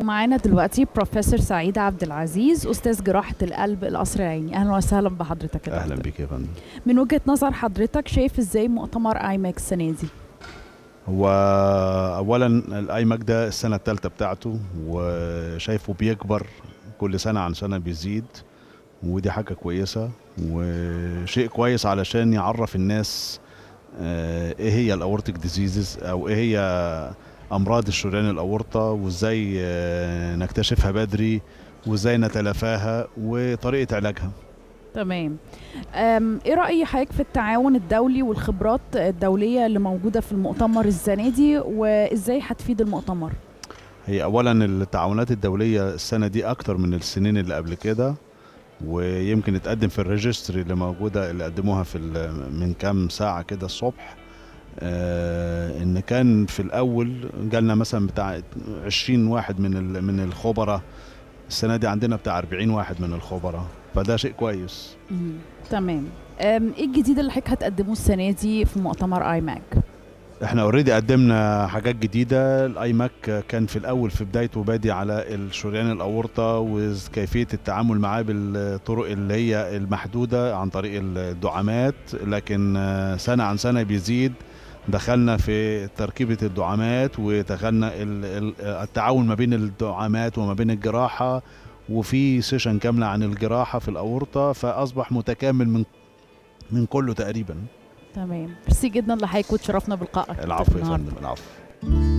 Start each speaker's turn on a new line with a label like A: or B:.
A: ومعانا دلوقتي بروفيسور سعيد عبد العزيز استاذ جراحه القلب القصر العيني اهلا وسهلا بحضرتك يا
B: اهلا
A: دكتور.
B: بك يا فندم
A: من وجهه نظر حضرتك شايف ازاي مؤتمر ايماك السنه دي
B: هو اولا الايماك ده السنه الثالثه بتاعته وشايفه بيكبر كل سنه عن سنه بيزيد ودي حاجه كويسه وشيء كويس علشان يعرف الناس آه، ايه هي الاورتيك ديزيزز او ايه هي امراض الشريان الاورطه وازاي آه، نكتشفها بدري وازاي نتلافاها وطريقه علاجها
A: تمام أم، ايه راي حضرتك في التعاون الدولي والخبرات الدوليه اللي موجوده في المؤتمر السنه دي وازاي هتفيد المؤتمر
B: هي اولا التعاونات الدوليه السنه دي اكتر من السنين اللي قبل كده ويمكن اتقدم في الريجستري اللي موجوده اللي قدموها في ال- من كام ساعه كده الصبح آه ان كان في الاول جالنا مثلا بتاع 20 واحد من ال- من الخبراء السنه دي عندنا بتاع 40 واحد من الخبراء فده شيء كويس
A: مم. تمام أم، ايه الجديد اللي حضرتك هتقدمه السنه دي في مؤتمر ايماك
B: احنا اوريدي قدمنا حاجات جديده الاي ماك كان في الاول في بدايته بادي على الشريان الاورطه وكيفيه التعامل معاه بالطرق اللي هي المحدوده عن طريق الدعامات لكن آه، سنه عن سنه بيزيد دخلنا في تركيبه الدعامات ودخلنا ال- ال- التعاون ما بين الدعامات وما بين الجراحه وفي سيشن كامله عن الجراحه في الاورطه فاصبح متكامل من من كله تقريبا
A: تمام ميرسي جدا لحضرتك وتشرفنا بلقائك
B: العفو يا
A: النهاردة.
B: فندم العفو